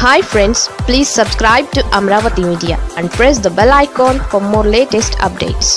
hi friends please subscribe to Amaravati media and press the bell icon for more latest updates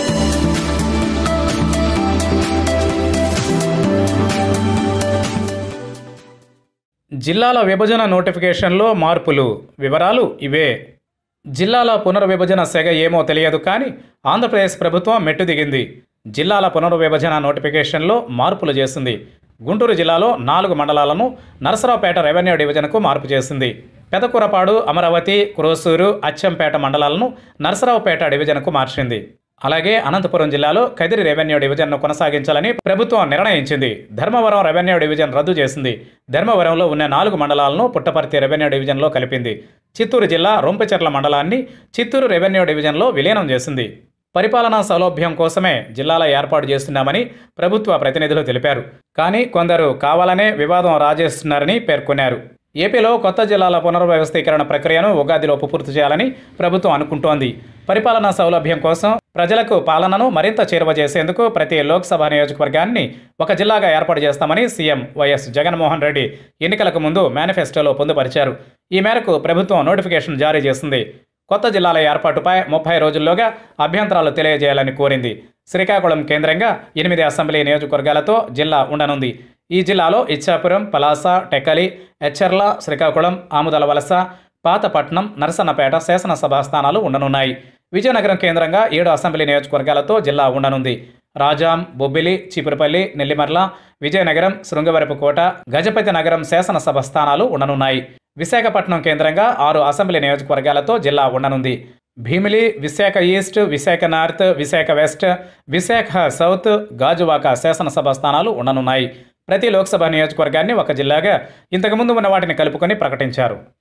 జిల్లాల విభజన నోటిఫికేషన్లో మార్పులు వివరాలు ఇవే జిల్లాల పునర్విభజన సెగ ఏమో తెలియదు కానీ ఆంధ్రప్రదేశ్ ప్రభుత్వం మెట్టు దిగింది జిల్లాల పునర్విభజన నోటిఫికేషన్లో మార్పులు చేసింది గుంటూరు జిల్లాలో నాలుగు మండలాలను నరసరావుపేట రెవెన్యూ డివిజన్కు మార్పు చేసింది పెదకూరపాడు అమరావతి క్రోసూరు అచ్చంపేట మండలాలను నరసరావుపేట డివిజన్కు మార్చింది అలాగే అనంతపురం జిల్లాలో కదిరి రెవెన్యూ డివిజన్ను కొనసాగించాలని ప్రభుత్వం నిర్ణయించింది ధర్మవరం రెవెన్యూ డివిజన్ రద్దు చేసింది ధర్మవరంలో ఉన్న నాలుగు మండలాలను పుట్టపర్తి రెవెన్యూ డివిజన్లో కలిపింది చిత్తూరు జిల్లా రొంపిచెర్ల మండలాన్ని చిత్తూరు రెవెన్యూ డివిజన్లో విలీనం చేసింది పరిపాలనా సౌలభ్యం కోసమే జిల్లాల ఏర్పాటు చేస్తున్నామని ప్రభుత్వ ప్రతినిధులు తెలిపారు కానీ కొందరు కావాలనే వివాదం రాజేస్తున్నారని పేర్కొన్నారు ఏపీలో కొత్త జిల్లాల పునర్వ్యవస్థీకరణ ప్రక్రియను ఉగాదిలోపు పూర్తి చేయాలని ప్రభుత్వం అనుకుంటోంది పరిపాలనా సౌలభ్యం కోసం ప్రజలకు పాలనను మరింత చేరువ చేసేందుకు ప్రతి లోక్సభ నియోజకవర్గాన్ని ఒక జిల్లాగా ఏర్పాటు చేస్తామని సీఎం వైఎస్ జగన్మోహన్ రెడ్డి ఎన్నికలకు ముందు మేనిఫెస్టోలో పొందుపరిచారు ఈ మేరకు ప్రభుత్వం నోటిఫికేషన్ జారీ చేసింది కొత్త జిల్లాల ఏర్పాటుపై ముప్పై రోజుల్లోగా అభ్యంతరాలు తెలియజేయాలని కోరింది శ్రీకాకుళం కేంద్రంగా ఎనిమిది అసెంబ్లీ నియోజకవర్గాలతో జిల్లా ఉండనుంది ఈ జిల్లాలో ఇచ్చాపురం పలాస టెక్కలి ఎచ్చర్ల శ్రీకాకుళం ఆముదల వలస పాతపట్నం నరసన్నపేట శాసనసభ స్థానాలు ఉండనున్నాయి విజయనగరం కేంద్రంగా ఏడు అసెంబ్లీ నియోజకవర్గాలతో జిల్లా ఉండనుంది రాజాం బొబ్బిలి చీపురుపల్లి నెల్లిమర్ల విజయనగరం శృంగవరపుకోట గజపతి నగరం శాసనసభ స్థానాలు ఉండనున్నాయి విశాఖపట్నం కేంద్రంగా ఆరు అసెంబ్లీ నియోజకవర్గాలతో జిల్లా ఉండనుంది Bheemili Visakha east Visakha north Visakha west Visakha south Gajuwaka శాసనసభ స్థానాలు ఉండనున్నాయి ప్రతి లోక్సభ నియోజకవర్గాన్ని ఒక జిల్లాగా ఇంతకుముందు ఉన్న వాటిని కలుపుకొని ప్రకటించారు